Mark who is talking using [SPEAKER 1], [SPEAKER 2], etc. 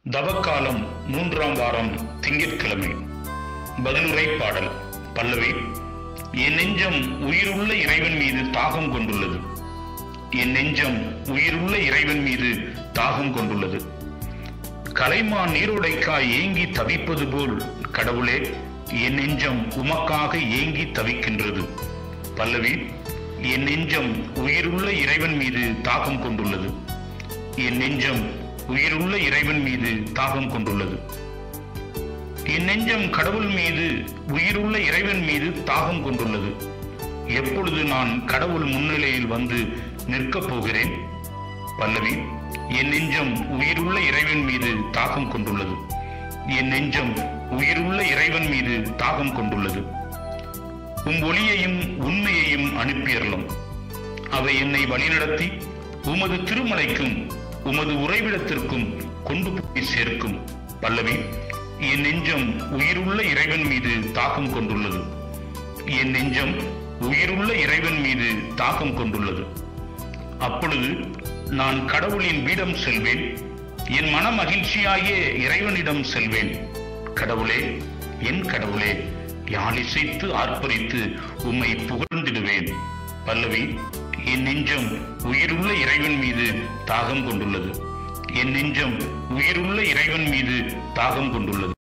[SPEAKER 1] தவக்காலம் மூன்றாம் வாரம் திங்கட்கிழமை பதிலுரை பாடல் பல்லவி என் நெஞ்சம் உயிருள்ள இறைவன் மீது தாகம் கொண்டுள்ளது என் நெஞ்சம் உயிருள்ள இறைவன் மீது தாகம் கொண்டுள்ளது கலைமான் நீரோடைக்காய் ஏங்கி தவிப்பது போல் கடவுளே என் நெஞ்சம் உமக்காக ஏங்கி தவிக்கின்றது பல்லவி என் நெஞ்சம் உயிருள்ள இறைவன் மீது தாகம் கொண்டுள்ளது என் நெஞ்சம் உயிருள்ள இறைவன் மீது தாகம் கொண்டுள்ளது என் நெஞ்சம் கடவுள் மீது உயிருள்ள இறைவன் மீது தாகம் கொண்டுள்ளது எப்பொழுது நான் கடவுள் முன்னிலையில் வந்து நிற்கப் போகிறேன் பல்லவி என் நெஞ்சம் உயிருள்ள இறைவன் மீது தாகம் கொண்டுள்ளது என் நெஞ்சம் உயிருள்ள இறைவன் மீது தாகம் கொண்டுள்ளது உம் ஒளியையும் உண்மையையும் அனுப்பியறலும் அவை என்னை வழிநடத்தி உமது திருமலைக்கும் உமது உறைவிடத்திற்கும் கொண்டு போய் சேர்க்கும் பல்லவி என் நெஞ்சம் உயிருள்ள இறைவன் மீது தாகம் கொண்டுள்ளது என் நெஞ்சம் உயிருள்ள இறைவன் மீது தாகம் கொண்டுள்ளது அப்பொழுது நான் கடவுளின் வீடம் செல்வேன் என் மன மகிழ்ச்சியாகிய இறைவனிடம் செல்வேன் கடவுளே என் கடவுளே யாழிசைத்து ஆர்ப்பரித்து உம்மை புகழ்ந்திடுவேன் பல்லவி என் நெஞ்சம் உயிருள்ள இறைவன் மீது தாகம் கொண்டுள்ளது என் நெஞ்சம் உயிருள்ள இறைவன் மீது தாகம் கொண்டுள்ளது